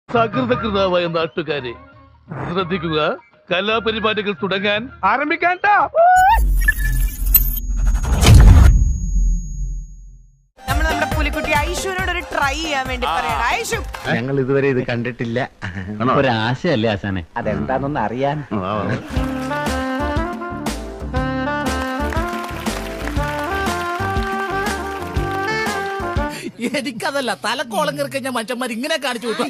സകൃതകൃതാവായ നാട്ടുകാരെ ശ്രദ്ധിക്കുക കലാപരിപാടികൾ തുടങ്ങാൻ ആരംഭിക്കാൻ നമ്മൾ നമ്മുടെ പുലിക്കുട്ടി ഐഷുവിനോട് ഒരു ട്രൈ ചെയ്യാൻ വേണ്ടി പറയണം ഐഷു ഞങ്ങൾ ഇതുവരെ ഇത് കണ്ടിട്ടില്ല ഒരാശയല്ലേ ആശാനെ അതെന്താണെന്ന് അറിയാൻ എനിക്കതല്ല തലക്കോളം കയറി കഴിഞ്ഞാൽ മനുഷ്യന്മാർ ഇങ്ങനെ കാണിച്ചു വിട്ടു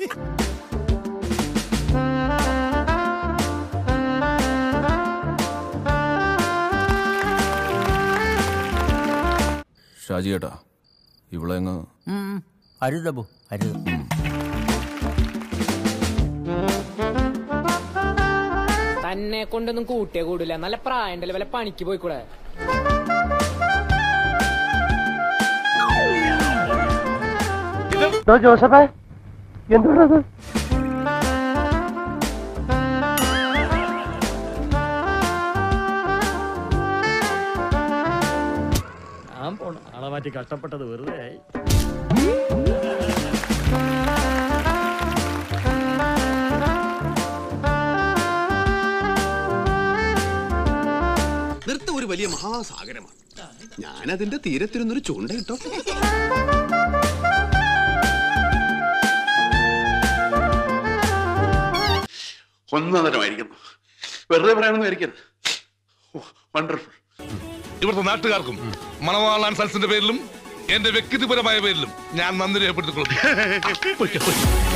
ഷാജി ഏട്ടാ ഇവിടെ അങ്ങ് അരുതബു അരുത് തന്നെ കൊണ്ടൊന്നും കൂട്ടിയേ കൂടില്ല നല്ല പ്രായണ്ടല്ലേ വല്ല പണിക്ക് പോയിക്കൂടെ ജോസഫേ എന്തുള്ളത് ഞാൻ പോണ ആളെ മാറ്റി കഷ്ടപ്പെട്ടത് വെറുതെ ആയി നൃത്തം ഒരു വലിയ മഹാസാഗരമാണ് ഞാനതിന്റെ തീരത്തിരുന്നൊരു ചൂണ്ട കിട്ടോ ഒന്നതരമായിരിക്കുന്നു വെറുതെ പറയണമെന്ന് വിചാരിക്കരുത് വണ്ടർഫുൾ ഇവിടുത്തെ നാട്ടുകാർക്കും മണവാളാൻ സൽസിന്റെ പേരിലും എന്റെ വ്യക്തിപരമായ പേരിലും ഞാൻ നന്ദി രേഖപ്പെടുത്തിക്കൊള്ളുന്നു